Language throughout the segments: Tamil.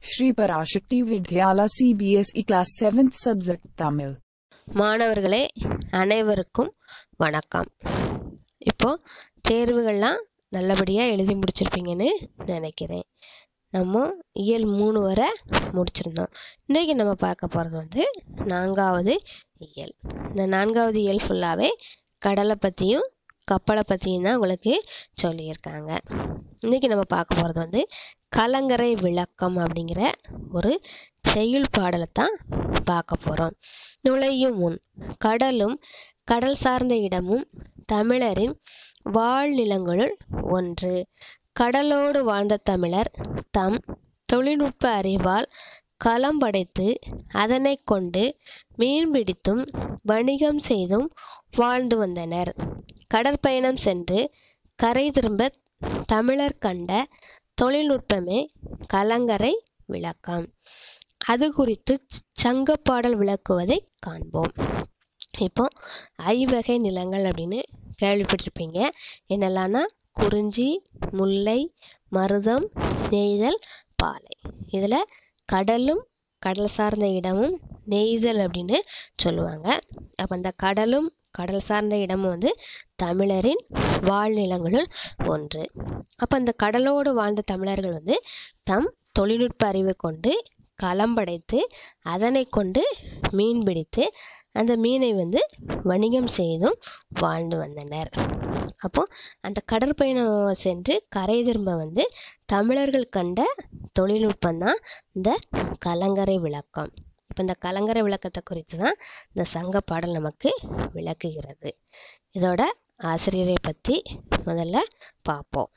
Shri Parashakti Vidyala CBSE Class 7th Subject Tamil. மாணவர்களே அனைவருக்கும் வணக்கம் இப்போ தேர்வுகள்லாம் நல்லபடியாக எழுதி முடிச்சிருப்பீங்கன்னு நினைக்கிறேன் நம்ம இயல் மூணு வரை முடிச்சிருந்தோம் இன்றைக்கி நம்ம பார்க்க போகிறது வந்து நான்காவது இயல் இந்த நான்காவது இயல் ஃபுல்லாகவே கடலை பற்றியும் கப்பலை பற்றியும் தான் உங்களுக்கு சொல்லியிருக்காங்க இன்றைக்கி நம்ம பார்க்க போகிறது வந்து கலங்கரை விளக்கம் அப்படிங்கிற ஒரு செய்யுள் பாடலை தான் பார்க்க போகிறோம் நுழையும் முன் கடலும் கடல் சார்ந்த இடமும் தமிழரின் வாழ்நிலங்களுள் ஒன்று கடலோடு வாழ்ந்த தமிழர் தம் தொழில்நுட்ப அறிவால் களம் படைத்து அதனை கொண்டு மீன்பிடித்தும் வணிகம் செய்தும் வாழ்ந்து வந்தனர் கடற்பயணம் சென்று கரை திரும்ப தமிழர் கண்ட தொழில்நுட்பமே கலங்கரை விளக்கம் அது குறித்து சங்கப்பாடல் விளக்குவதை காண்போம் இப்போ ஐவகை நிலங்கள் அப்படின்னு கேள்விப்பட்டிருப்பீங்க என்னெல்லாம்னா குறிஞ்சி முல்லை மருதம் நெய்தல் பாலை இதில் கடலும் கடல் சார்ந்த இடமும் நெய்தல் அப்படின்னு சொல்லுவாங்க அப்போ அந்த கடலும் கடல் சார்ந்த இடமும் வந்து தமிழரின் வாழ்நிலங்களுள் ஒன்று அப்போ அந்த கடலோடு வாழ்ந்த தமிழர்கள் வந்து தம் தொழில்நுட்ப அறிவை கொண்டு களம் படைத்து அதனை கொண்டு மீன் பிடித்து அந்த மீனை வந்து வணிகம் செய்தும் வாழ்ந்து வந்தனர் அப்போது அந்த கடற்பயணம் சென்று கரை திரும்ப வந்து தமிழர்கள் கண்ட தொழில்நுட்பம் தான் இந்த கலங்கரை விளக்கம் இப்போ இந்த கலங்கரை விளக்கத்தை குறித்து தான் இந்த சங்க பாடல் நமக்கு விளக்குகிறது இதோட ஆசிரியரை பற்றி முதல்ல பார்ப்போம்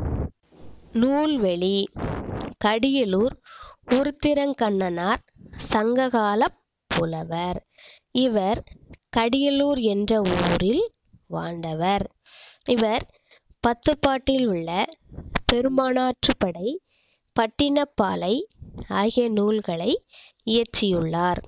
நூல்வெளி கடியலூர் உருத்திரங்கண்ணனார் சங்ககால புலவர் இவர் கடியலூர் என்ற ஊரில் வாழ்ந்தவர் இவர் பத்துப்பாட்டில் உள்ள பெருமானாற்றுப்படை பட்டினப்பாலை ஆகிய நூல்களை இயற்றியுள்ளார்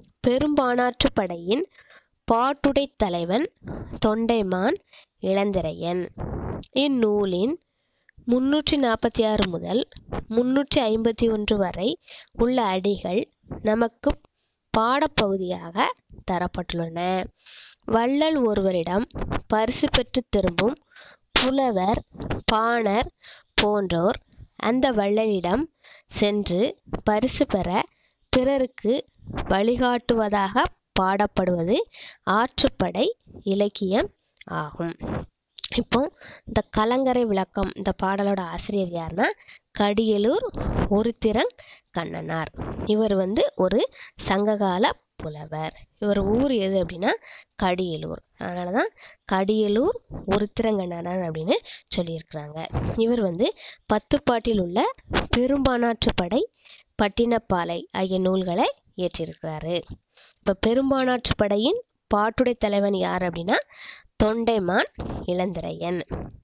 பெரும்பானாற்றுப்படையின் பாட்டுடை தலைவன் தொண்டைமான் இளந்திரையன் இந்நூலின் முன்னூற்றி நாற்பத்தி ஆறு முதல் முன்னூற்றி ஐம்பத்தி ஒன்று வரை உள்ள அடிகள் நமக்கு பாடப்பகுதியாக தரப்பட்டுள்ளன வள்ளல் ஒருவரிடம் பரிசு பெற்று திரும்பும் புலவர் பாணர் போன்றோர் அந்த வள்ளலிடம் சென்று பரிசு பெற பிறருக்கு வழிகாட்டுவதாக பாடப்படுவது ஆற்றுப்படை இலக்கியம் ஆகும் இப்போ இந்த கலங்கரை விளக்கம் இந்த பாடலோட ஆசிரியர் யாருன்னா கடியலூர் ஒருத்திரன் கண்ணனார் இவர் வந்து ஒரு சங்ககால புலவர் இவர் ஊர் எது அப்படின்னா கடியலூர் அதனால தான் கடியலூர் ஒருத்திரங்கண்ணனார் அப்படின்னு சொல்லியிருக்கிறாங்க இவர் வந்து பத்துப்பாட்டில் உள்ள பெரும்பானாற்றுப்படை பட்டினப்பாலை ஆகிய நூல்களை இயற்றியிருக்கிறாரு இப்போ பெரும்பானாற்றுப்படையின் பாட்டுடை தலைவன் யார் அப்படின்னா தொண்டைமான் இளந்திரையன்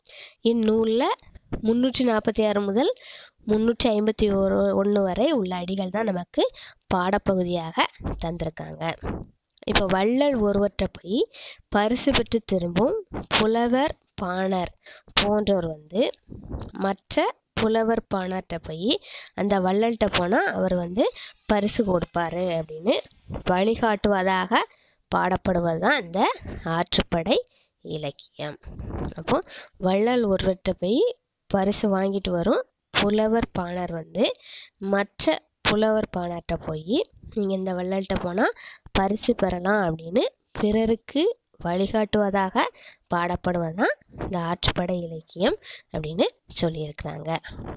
இந்நூலில் முந்நூற்றி நாற்பத்தி ஆறு முதல் முந்நூற்றி ஐம்பத்தி ஒரு ஒன்று வரை உள்ள அடிகள் தான் நமக்கு பாடப்பகுதியாக தந்திருக்காங்க இப்போ வள்ளல் ஒருவற்ற போய் பரிசு பெற்று திரும்பும் புலவர் பாணர் போன்றோர் வந்து மற்ற புலவர் பாணர்கிட்ட போய் அந்த வள்ளல்கிட்ட போனால் அவர் வந்து பரிசு கொடுப்பாரு அப்படின்னு வழிகாட்டுவதாக பாடப்படுவது தான் இந்த ஆற்றுப்படை இலக்கியம் அப்போ வள்ளல் ஒருவர்கிட்ட போய் பரிசு வாங்கிட்டு வரும் புலவர் பாணர் வந்து மற்ற புலவர் பாணர்கிட்ட போய் நீங்கள் இந்த வள்ளல்கிட்ட போனால் பரிசு பெறலாம் அப்படின்னு பிறருக்கு வழிகாட்டுவதாக பாடப்படுவது தான் இந்த ஆற்றுப்படை இலக்கியம் அப்படின்னு சொல்லியிருக்கிறாங்க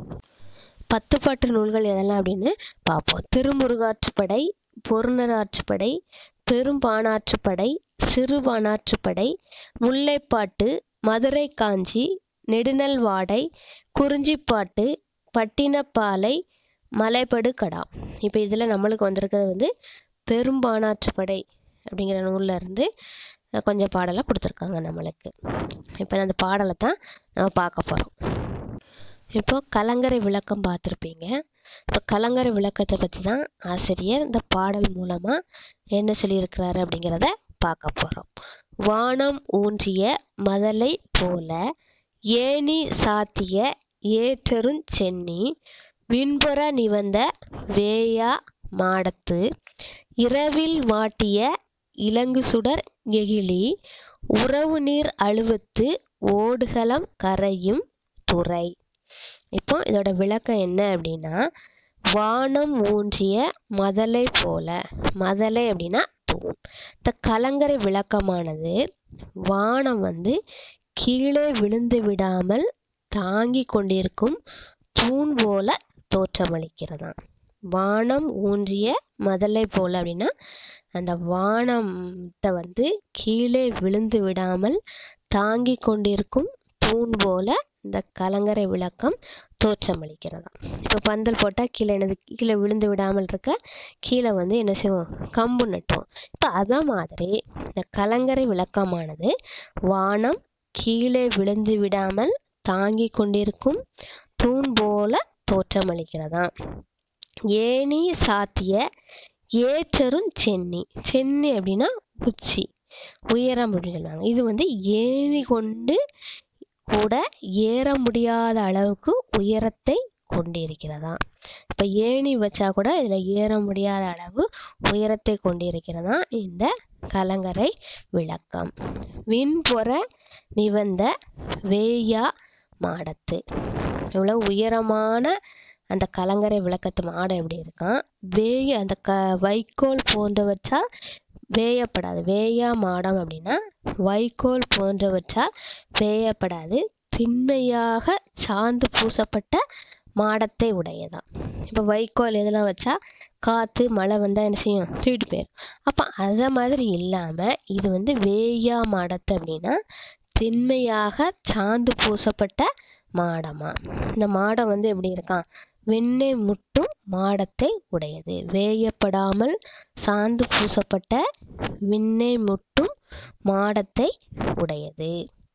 பத்து பாட்டு நூல்கள் எதெல்லாம் அப்படின்னு பார்ப்போம் திருமுருகாற்றுப்படை பொருணர் ஆற்றுப்படை பெரும்பானாற்றுப்படை சிறுபானாற்றுப்படை முல்லைப்பாட்டு மதுரை காஞ்சி நெடுநல் வாடை குறிஞ்சிப்பாட்டு பட்டினப்பாலை மலைப்படு கடா இப்போ இதில் நம்மளுக்கு வந்திருக்கிறது வந்து பெரும்பானாற்றுப்படை அப்படிங்கிற நூலில் இருந்து கொஞ்சம் பாடலை கொடுத்துருக்காங்க நம்மளுக்கு இப்போ அந்த பாடலை தான் நம்ம பார்க்க போகிறோம் இப்போ கலங்கரை விளக்கம் பார்த்துருப்பீங்க இப்போ கலங்கரை விளக்கத்தை பற்றி தான் ஆசிரியர் இந்த பாடல் மூலமாக என்ன சொல்லியிருக்கிறாரு அப்படிங்கிறத பார்க்க போகிறோம் வானம் ஊன்றிய மதலை போல ஏணி சாத்திய ஏற்றருஞ் சென்னி விண்புற நிவந்த வேயா மாடத்து இரவில் மாட்டிய இலங்கு சுடர் எகிழி உறவு நீர் அழுவத்து ஓடுகளம் கரையும் துறை இப்போ இதோட விளக்கம் என்ன அப்படின்னா வானம் ஊன்றிய மதலை போல மதலை அப்படின்னா தூண் இந்த கலங்கரை விளக்கமானது வானம் வந்து கீழே விழுந்து விடாமல் தாங்கி கொண்டிருக்கும் தூண் போல தோற்றமளிக்கிறதாம் வானம் ஊன்றிய மதலை போல அப்படின்னா அந்த வானத்தை வந்து கீழே விழுந்து விடாமல் தாங்கி கொண்டிருக்கும் தூண் போல இந்த கலங்கரை விளக்கம் தோற்றமளிக்கிறதாம் இப்போ பந்தல் போட்டால் கீழே என்னது கீழே விழுந்து விடாமல் இருக்க கீழே வந்து என்ன செய்வோம் கம்பு நட்டுவோம் இப்போ அத மாதிரி இந்த கலங்கரை விளக்கமானது வானம் கீழே விழுந்து விடாமல் தாங்கி கொண்டிருக்கும் தூண் போல தோற்றமளிக்கிறதாம் ஏணி சாத்திய ஏற்றரும் சென்னி சென்னி அப்படின்னா உச்சி உயரம் அப்படின்னு சொல்லுவாங்க இது வந்து ஏணி கொண்டு கூட ஏற முடியாத அளவுக்கு உயரத்தை கொண்டிருக்கிறதா இப்போ ஏணி வச்சா கூட இதில் ஏற முடியாத அளவு உயரத்தை கொண்டிருக்கிறதா இந்த கலங்கரை விளக்கம் விண்புற நிவந்த வேயா மாடத்து இவ்வளோ உயரமான அந்த கலங்கரை விளக்கத்து மாடம் எப்படி இருக்கான் வேய அந்த க வைக்கோல் போன்றவற்றால் வேயப்படாது வேயா மாடம் அப்படின்னா வைக்கோல் போன்றவற்றால் வேயப்படாது திண்மையாக சாந்து பூசப்பட்ட மாடத்தை உடையதான் இப்போ வைக்கோல் இதெல்லாம் வச்சா காற்று மழை வந்தால் என்ன செய்யும் தூக்கிட்டு போயிடும் அப்போ அதை மாதிரி இல்லாமல் இது வந்து வேயா மாடத்தை அப்படின்னா திண்மையாக சாந்து பூசப்பட்ட மாடமா இந்த மாடம் வந்து எப்படி இருக்கான் வெண்ணெய் முட்டும் மாடத்தை உடையது வேயப்படாமல் சாந்து பூசப்பட்ட விண்ணை முட்டும் மாடத்தை உடையது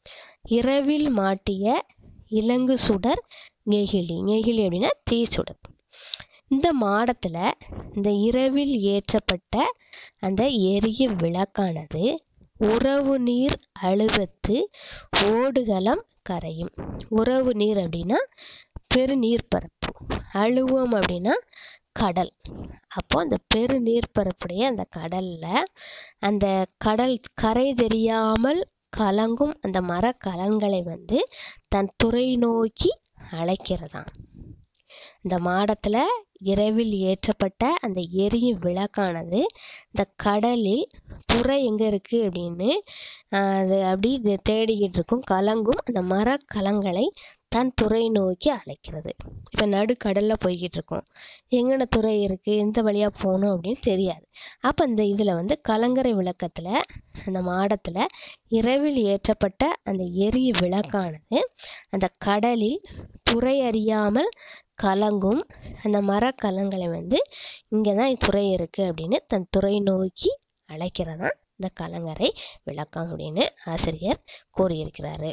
இரவில் மாட்டிய இலங்கு சுடர் நெகிழி நெகிழி அப்படின்னா தீச்சுடர் இந்த மாடத்தில் இந்த இரவில் ஏற்றப்பட்ட அந்த எரிய விளக்கானது உறவு நீர் அழுவத்து ஓடுகளம் கரையும் உறவு நீர் அப்படின்னா பெருநீர்ப்பரப்பு அழுவம் அப்படின்னா கடல் அப்போ அந்த பெருநீர்ப்பரப்புடைய அந்த கடலில் அந்த கடல் கரை தெரியாமல் கலங்கும் அந்த மரக்கலன்களை வந்து தன் துறை நோக்கி அழைக்கிறதாம் இந்த மாடத்தில் இரவில் ஏற்றப்பட்ட அந்த எரியும் விளக்கானது இந்த கடலில் துறை எங்கே இருக்குது அப்படின்னு அது அப்படி இது தேடிக்கிட்டு இருக்கும் கலங்கும் அந்த மரக்கலங்களை தன் துறை நோக்கி அழைக்கிறது இப்போ நடுக்கடலில் போய்கிட்டு இருக்கோம் எங்கன துறை இருக்குது எந்த வழியாக போகணும் அப்படின்னு தெரியாது அப்போ இந்த இதில் வந்து கலங்கரை விளக்கத்தில் அந்த மாடத்தில் இரவில் ஏற்றப்பட்ட அந்த எரிய விளக்கானது அந்த கடலில் துறை அறியாமல் கலங்கும் அந்த மரக்கலங்களை வந்து இங்கே தான் துறை இருக்குது அப்படின்னு தன் துறை நோக்கி அழைக்கிறதான் இந்த கலங்கரை விளக்கம் அப்படின்னு ஆசிரியர் கூறியிருக்கிறாரு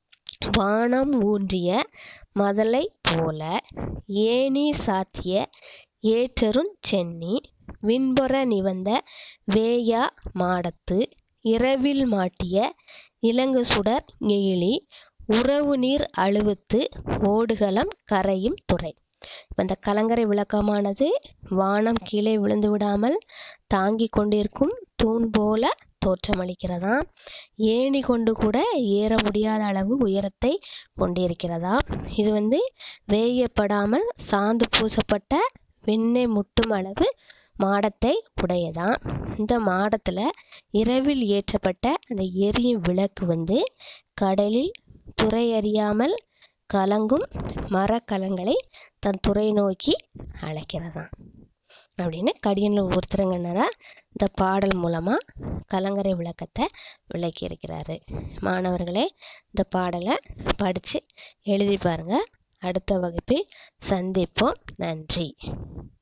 வானம் ஊன்றிய மதலை போல ஏணி சாத்திய ஏற்றரும் சென்னி விண்புற நிவந்த வேயா மாடத்து இரவில் மாட்டிய இலங்கு சுடர் எயிலி உறவு நீர் அழுவத்து ஓடுகளம் கரையும் துறை இப்போ இந்த கலங்கரை விளக்கமானது வானம் கீழே விழுந்து விடாமல் தாங்கி கொண்டிருக்கும் தூண் போல தோற்றமளிக்கிறதா ஏணி கொண்டு கூட ஏற முடியாத அளவு உயரத்தை கொண்டிருக்கிறதா இது வந்து வேயப்படாமல் சாந்து பூசப்பட்ட வெண்ணெய் முட்டும் அளவு மாடத்தை உடையதான் இந்த மாடத்தில் இரவில் ஏற்றப்பட்ட அந்த எரியும் விளக்கு வந்து கடலில் துறை அறியாமல் கலங்கும் மரக்கலங்களை தன் துறை நோக்கி அழைக்கிறதாம் அப்படின்னு கடியனில் ஒருத்தரங்கன்னா இந்த பாடல் மூலமாக கலங்கரை விளக்கத்தை விளக்கி இருக்கிறாரு மாணவர்களே இந்த பாடலை படித்து எழுதி பாருங்கள் அடுத்த வகுப்பில் சந்திப்போம் நன்றி